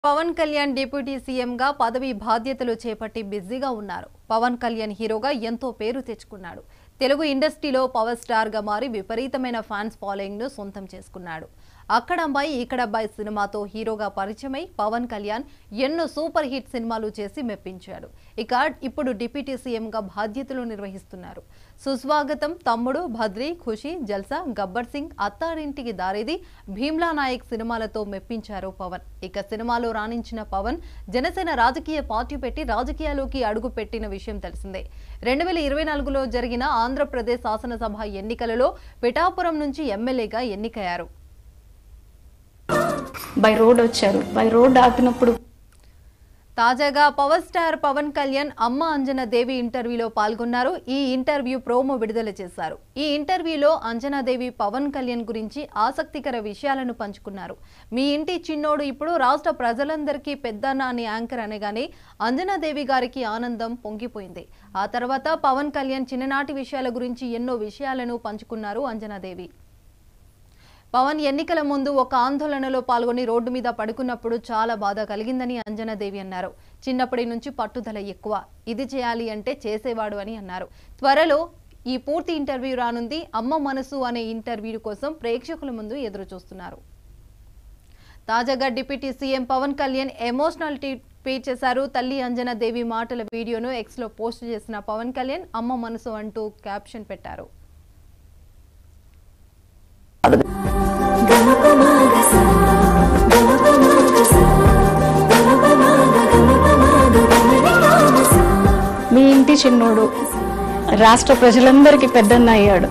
Pawan Kalyan deputy సీఎంగా పదవి బాధ్యతలు చేపట్టి బిజీగా ఉన్నారు పవన్ కళ్యాణ్ హీరోగా ఎంతో పేరు తెచ్చుకున్నాడు తెలుగు ఇండస్ట్రీలో పవర్ స్టార్ గా మారి విపరీతమైన ఫ్యాన్స్ ఫాలోయింగ్ ను సొంతం చేసుకున్నాడు అక్కడ అమ్మాయి ఇక్కడ అబ్బాయి సినిమాతో హీరోగా పరిచయమై పవన్ కళ్యాణ్ ఎన్నో సూపర్ హిట్ సినిమాలు చేసి మెప్పించాడు ఇక ఇప్పుడు డిప్యూటీ సీఎంగా బాధ్యతలు నిర్వహిస్తున్నారు సుస్వాగతం తమ్ముడు భద్రి ఖుషి జల్సా గబ్బర్ సింగ్ అత్తారింటికి దారేది భీమ్లా నాయక్ సినిమాలతో మెప్పించారు పవన్ ఇక సినిమాలో రాణించిన పవన్ జనసేన రాజకీయ పార్టీ పెట్టి రాజకీయాల్లోకి అడుగు పెట్టిన విషయం తెలిసిందే రెండు వేల ఇరవై నాలుగులో జరిగిన ఆంధ్రప్రదేశ్ శాసనసభ ఎన్నికలలో పిఠాపురం నుంచి ఎమ్మెల్యేగా ఎన్నికయ్యారు బై రోడ్ వచ్చారు బై రోడ్ ఆపినప్పుడు తాజాగా పవర్ స్టార్ పవన్ కళ్యాణ్ అమ్మ అంజన దేవి ఇంటర్వ్యూలో పాల్గొన్నారు ఈ ఇంటర్వ్యూ ప్రోమో విడుదల చేశారు ఈ ఇంటర్వ్యూలో అంజనాదేవి పవన్ కళ్యాణ్ గురించి ఆసక్తికర విషయాలను పంచుకున్నారు మీ ఇంటి చిన్నోడు ఇప్పుడు రాష్ట్ర ప్రజలందరికీ పెద్దన్న అని యాంకర్ అనగానే అంజనాదేవి గారికి ఆనందం పొంగిపోయింది ఆ తర్వాత పవన్ కళ్యాణ్ చిన్ననాటి విషయాల గురించి ఎన్నో విషయాలను పంచుకున్నారు అంజనాదేవి పవన్ ఎన్నికల ముందు ఒక ఆందోళనలో పాల్గొని రోడ్డు మీద పడుకున్నప్పుడు చాలా బాధ కలిగిందని అంజనాదేవి అన్నారు చిన్నప్పటి నుంచి పట్టుదల ఎక్కువ ఇది చేయాలి అంటే చేసేవాడు అని అన్నారు త్వరలో ఈ పూర్తి ఇంటర్వ్యూ రానుంది అమ్మ మనసు అనే ఇంటర్వ్యూ కోసం ప్రేక్షకుల ముందు ఎదురు చూస్తున్నారు తాజాగా deputy CM Pawan Kalyan emotional tweet చేశారు తల్లి అంజనా దేవి మాటల వీడియోను ఎక్స్ లో పోస్ట్ చేసిన పవన్ కళ్యాణ్ అమ్మ మనసు అంటూ క్యాప్షన్ పెట్టారు మీ ఇంటి చిన్నోడు రాష్ట్ర ప్రజలందరికీ పెద్దన్న అయ్యాడు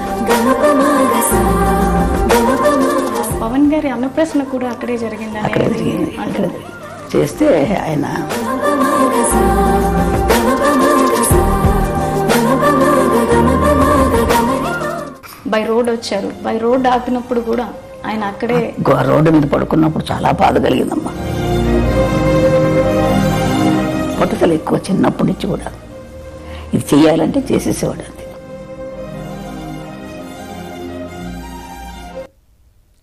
పవన్ గారి అన్నప్రశ్న కూడా అక్కడే జరిగింది అక్కడ జరిగింది అక్కడ చేస్తే ఆయన బై రోడ్ వచ్చారు బై రోడ్ ఆపినప్పుడు కూడా ఆయన అక్కడే గో- రోడ్డు మీద పడుకున్నప్పుడు చాలా బాధ కలిగిందమ్మా పట్టుదల ఎక్కువ చిన్నప్పటి నుంచి కూడా ఇది చెయ్యాలంటే చేసేసేవాడు అంతే